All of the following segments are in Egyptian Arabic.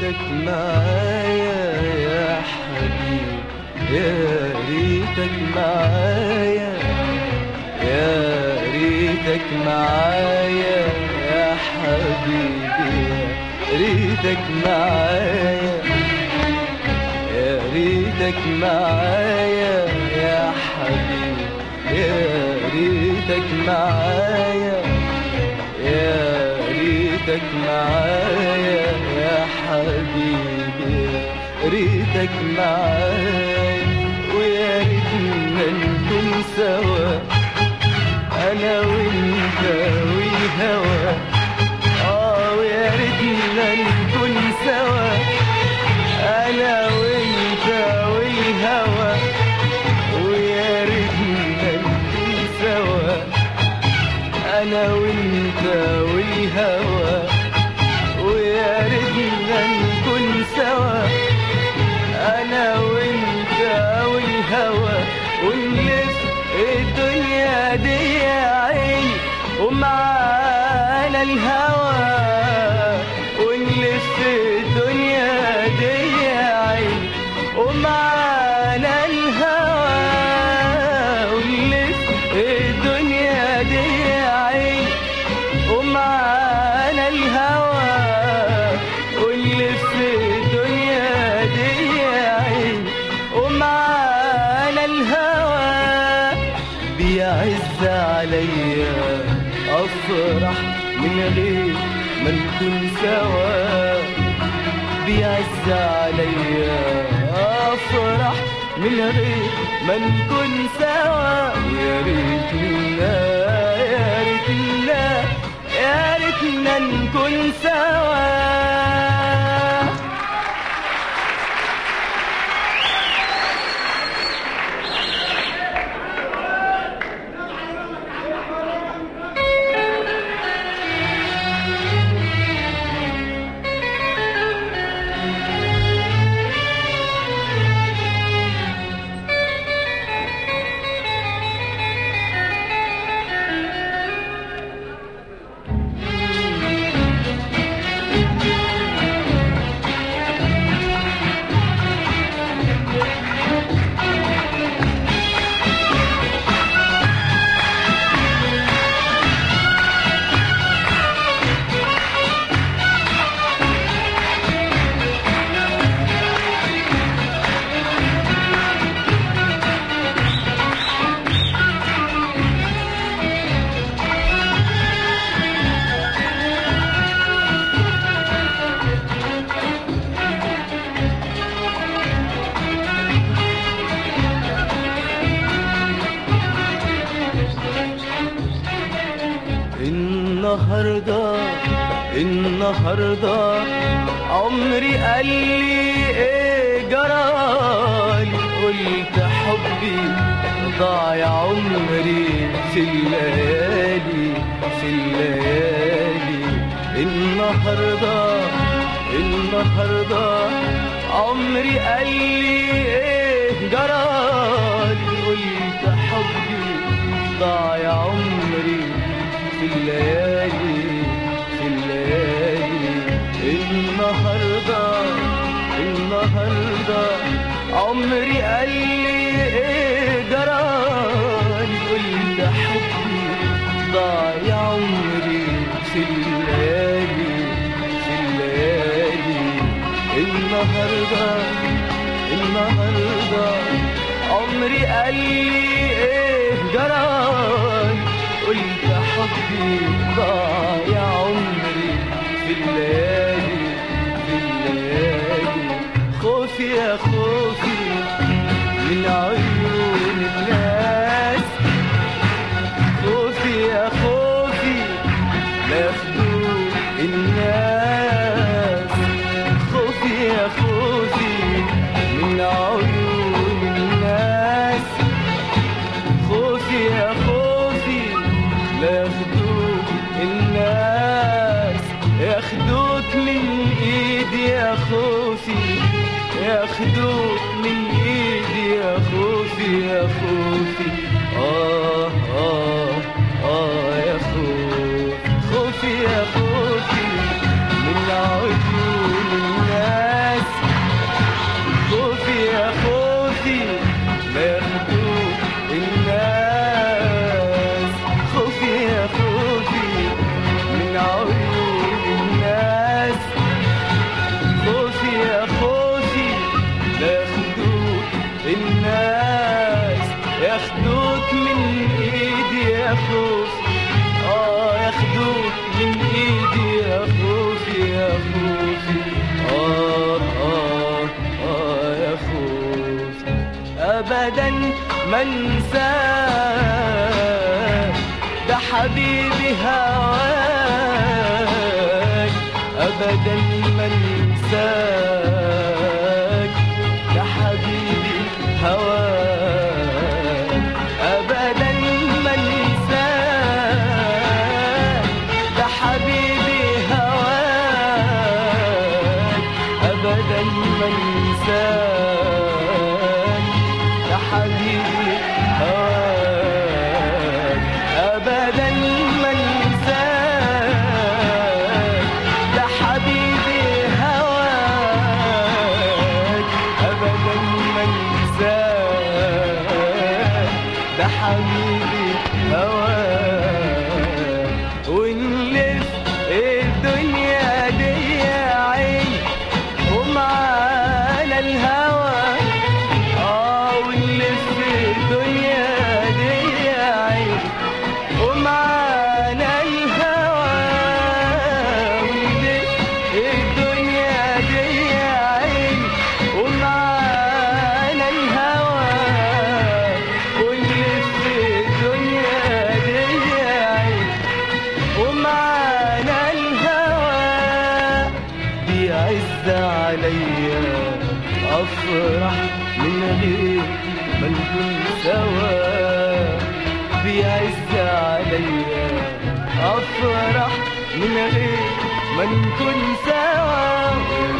ريتك معايا يا حبيبي يا ريتك معايا يا ريتك معايا يا حبيبي يا ريتك معايا يا ريتك معايا يا حبيبي يا ريتك معايا يا ريتك معايا يا حبيبي يا ريتك معايا ويا ريتنا نكون سوا انا وانت والهوى اه ويا ريتنا نكون سوا انا وانت والهوى ويا ريتنا نكون سوا انا وانت والهوى ويا ريتنا نكون سوا انا وانت والهوى ونلف الدنيا دي يا عيني ومعانا الهوى ونلف الدنيا دي يا عيني ومعانا الهوى ونلف الدنيا دي يا عيني ومعانا الهوى ونلف الدنيا دي يا عيني ومعانا الهوى بيعز عليا افرح من غير ما نكون سوا بيعز عليا افرح من غير ما نكون سوا يا ريتنا يا ريتنا يا ريتنا نكون سوا النهارده النهارده عمري قال لي ايه جرالي قلت حبي ضاع عمري في الليالي في الليالي النهارده النهارده عمري قال لي ايه جرالي قلت حبي ضاع عمري في الليالي في الليالي النهارده النهارده عمري قال لي ايه جرالي قلت حبي ضاع عمري في الليالي في الليالي النهارده النهارده عمري قال لي ايه جرالي قلت حبي ضاع عمري في الليالي في الليالي خوفي يا خوفي من عيون الناس خوفي يا خوفي لا ياخدوك الناس خوفي يا خوفي من عيون الناس خوفي يا خوفي لا ياخدوك الناس ياخدوك من ايدي يا خوفي ياخدوك من ايدي يا خوفي يا خوفي اه اه اه يا خوفي خوفي يا خوفي من عيون الناس منساك ده حبيبي هواك ابدا منساك ده حبيبي هواك ابدا منساك ده حبيبي هواك ابدا منساك يا حبيبي هواك ابدا منساك يا حبيبي هواك ابدا منساك ده حبيبي هواك ونلف الدنيا دي عين ومعانا الهوى اه ونلف الدنيا دي عين ومعانا الهوى ونلف الدنيا دي عين ومعانا الهوى ونلف الدنيا دي عين ومعانا الهوى بيعز عليا افرح من غير ما نكون سوا بيعز عليا افرح من غير ما نكون سوا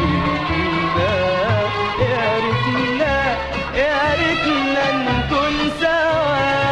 يا ريتنا يا ريتنا نكون سوا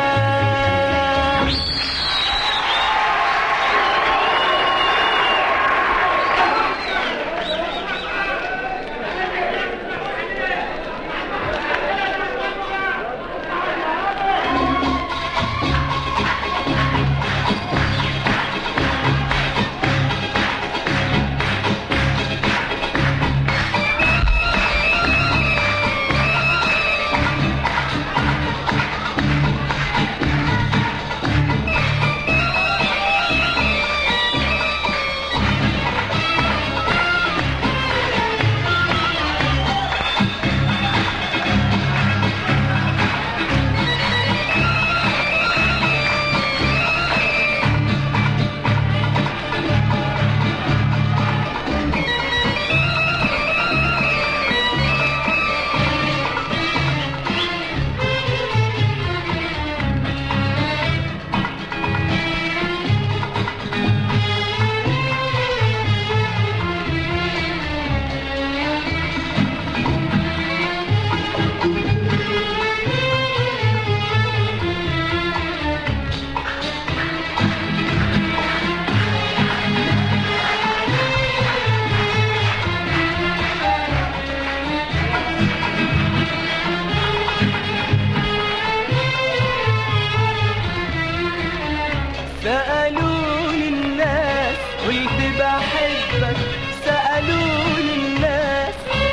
سألوني الناس قلت بحبك سألوني الناس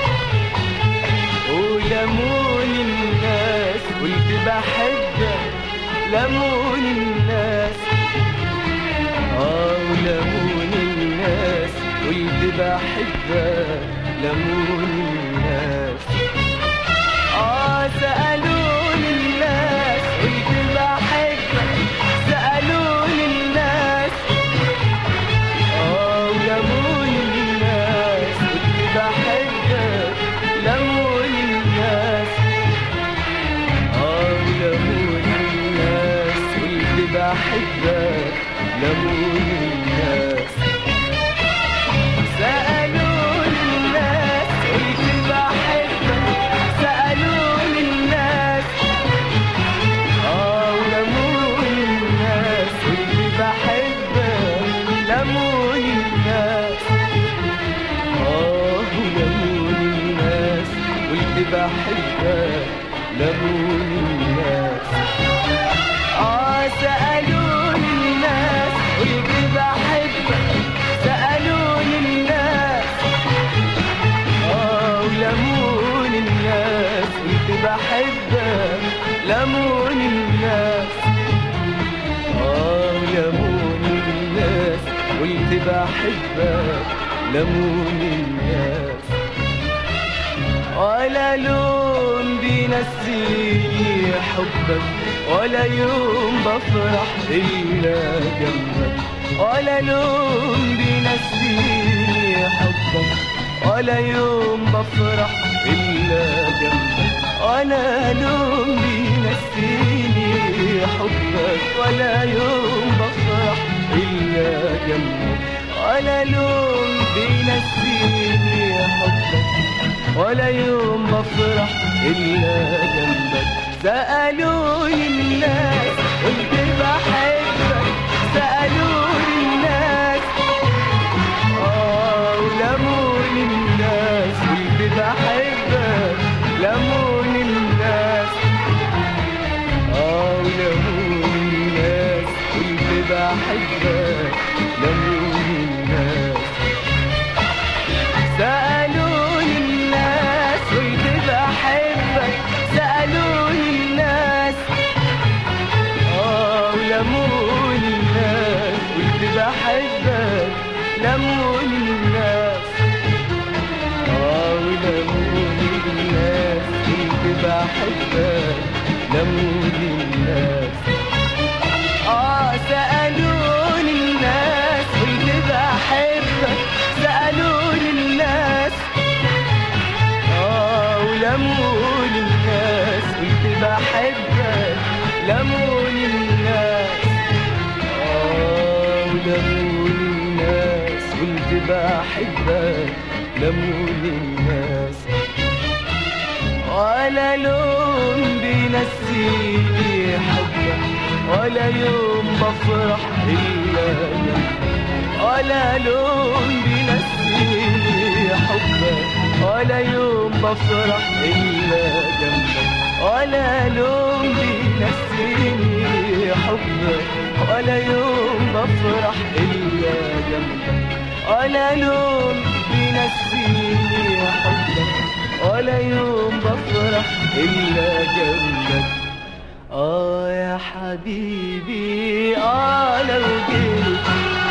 ولموني الناس قلت بحبك لموني الناس اه ولموني الناس قلت بحبك لموني الناس اه سألوني الناس قلت بحبك سألوني الناس اه ولموني الناس قلت بحبك لموني الناس اه ولموني الناس قلت بحبك لموني الناس سألوني الناس قلت بحبك سألوني الناس اه ولموني الناس قلت بحبك لموني الناس اه ولموني الناس قلت بحبك لموني الناس اه سألوني الناس قلت بحبك سألوني الناس اه ولموني الناس قلت بحبك لموني الناس اه ولموني الناس قلت بحبك لموني الناس ولا لون بينسيني حبك ولا يوم بفرح إلا جنبك ولا لون بينسيني حبك ولا يوم بفرح إلا جنبك ولا لون بينسيني حبك ولا يوم بفرح إلا جنبك ولا لون بينسيني حبك ولا يوم بفرح إلا جنبك سألوني الناس قلت بحبك سألوني الناس آه ولموني الناس قلت بحبك لموني الناس آه ولموني الناس قلت بحبك لموني الناس سألوني الناس قلت بحبك سألوني الناس آه ولموني الناس قلت بحبك لموني الناس آه ولموني الناس قلت بحبك لموني الناس آه سألوني الناس قلت بحبك سألوني الناس آه ولموني الناس قلت بحبك لموني الناس آه ولموني الناس قلت بحبك لموني الناس ولا لون بينسيني حبك ولا يوم بفرح إلا جنبك ولا لون بينسيني حبك ولا يوم بفرح إلا جنبك ولا لون بينسيني حبك ولا يوم بفرح إلا جنبك ولا لون بينسيني حبك ولا يوم بفرح إلا جنبك آه يا حبيبي آه لو جيت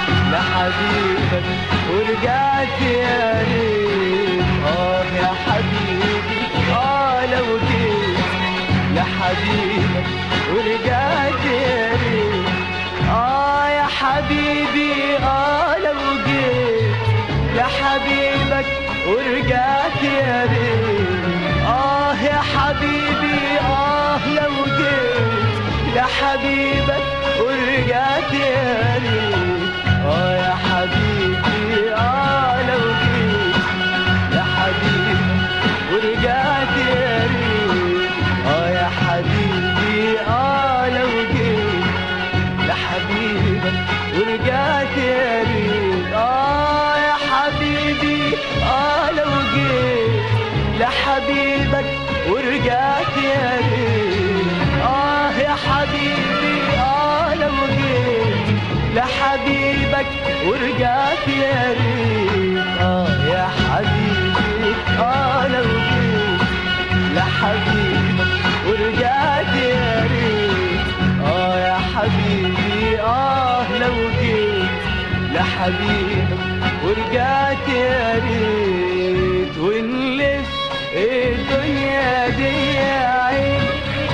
لحبيبك ورجعت يا ريت آه يا حبيبي آه لو جيت لحبيبك ورجعت يا ريت آه يا حبيبي آه لو جيت لحبيبك ورجعت يا ريت آه يا حبيبي آه لو جيت لحبيبك ورجعت يا ريت آه يا حبيبي آه لو جيت لحبيبك ورجعت يا ريت آه يا حبيبي آه لو جيت لحبيبك ورجعت يا ريت آه يا حبيبي آه لو جيت لحبيبك ورجعت يا ريت آه يا حبيبي آه لو جيت لحبيبك ورجعت يا ريت آه يا حبيبي آه لو جيت لحبيبك ورجعت يا ريت آه يا حبيبي آه لو جيت لحبيبك ورجعت يا ريت ونلف الدنيا دي يا عين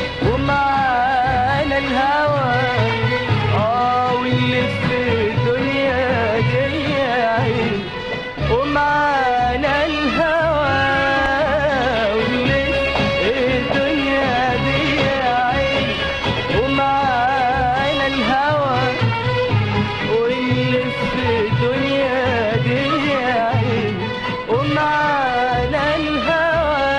ومعانا الهوى اه ونلف الدنيا دي يا عين ومعانا الهوى ونلف الدنيا دي يا عين ومعانا الهوى ونلف الدنيا دي يا عين ومعانا الهوى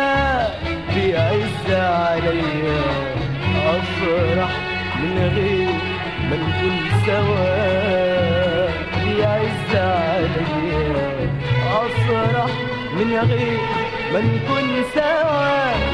بيعز عليا افرح من غير ما نكون سوا بيعز عليا افرح من غير ما نكون سوا